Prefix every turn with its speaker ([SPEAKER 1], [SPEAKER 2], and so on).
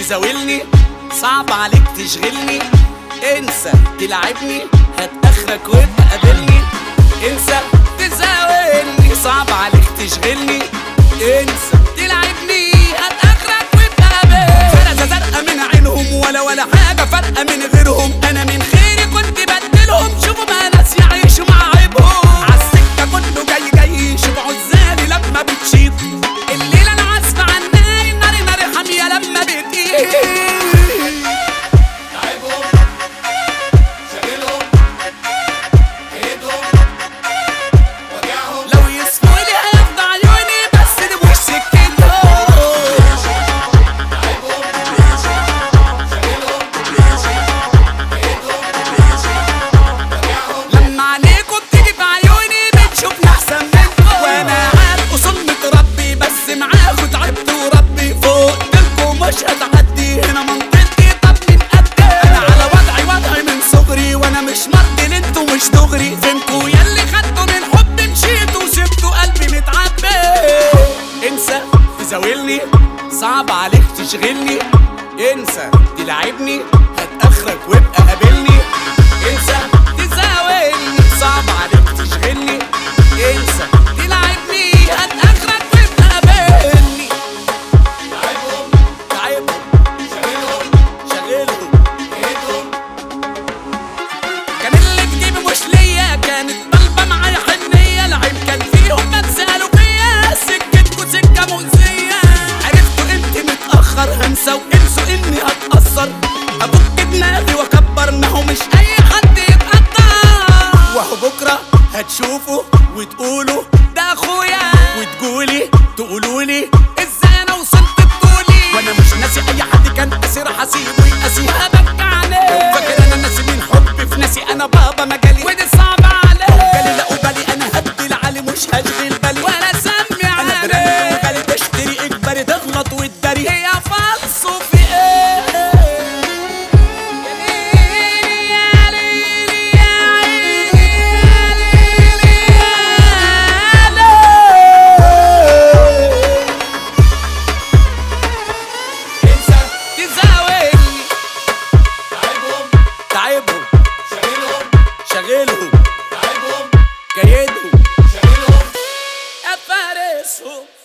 [SPEAKER 1] تزاولني صعب عليك تشغلني انسى تلعبني هات اخرك وابقى قابلني انسى تزاولني صعب عليك تشغلني انسى تلعبني هات اخرك وابقى قابلني فرزة زرقاء من عينهم ولا ولا حاجة فارقة من غيرهم انا من خيري كنت بدلهم شوفوا ما ناس يعيشوا مع عيبهم عالسكة كله جاي جاي شوفوا عزالي لما بتشيط الليلة انا عازفة عن ناري النار نار حامية لما بتقيل
[SPEAKER 2] تعبهم شاغلهم كيدهم وجعهم
[SPEAKER 1] لو يسموا لي هياخد عيوني بس دي مش سكتهم
[SPEAKER 2] تعبهم شاغلهم كيدهم وجعهم
[SPEAKER 1] لما عينيكوا بتيجي في عيوني بتشوفني احسن منكم وانا عارف اصول متربي بس معاكوا تعبت وربي فوق لكم مش هتعدي هنا منطقتي طب من قدي انا على وضعي وضعي من صغري وانا مش مرضي انتوا مش دغري فينكوا ياللي خدتوا من حب مشيتوا وسبتوا قلبي متعبي انسى تزاولني صعب عليك تشغلني انسى تلعبني هات اخرك وابقى قابلني انسى تزاولني صعب عليك تشغلني انسى تلعبني هات اخرك وابقى قابلني
[SPEAKER 2] تعبهم
[SPEAKER 1] تعبهم
[SPEAKER 2] شاغلهم
[SPEAKER 1] شغلهم
[SPEAKER 2] كيدهم
[SPEAKER 1] كان اللي تجيبه مش ليا كانت طالبه معايا حنيه العيب كان فيهم ما تسالوا فيا سكتكوا سكه مؤذيه عرفتوا انت متاخر هنسى وانسوا اني هتاثر ابك دماغي واكبر ما هو مش اي حد يتقدر وهو بكره هتشوفوا وتقولوا ده اخويا وتقولي تقولولي ازاي انا وصلت بطولي وانا مش ناسي اي حد كان اسير حسيبه يقاسي هبك عليه فاكر انا ناسي من حبي في ناسي انا بابا مجالي ودي صعبة عليه جالي لا بالي انا هدي العالي مش هشغل بالي ولا سمي انا برامي وغالي تشتري اجباري تغلط وتداري هي فالصو في ايه يا ليلي يا عيني يا ليلي يا ليلي
[SPEAKER 2] انسى
[SPEAKER 1] تزاولني
[SPEAKER 2] تعبهم
[SPEAKER 1] تعبهم
[SPEAKER 2] شاغلهم
[SPEAKER 1] شغلهم
[SPEAKER 2] تعبهم
[SPEAKER 1] كيدهم
[SPEAKER 2] شاغلهم
[SPEAKER 1] افارسهم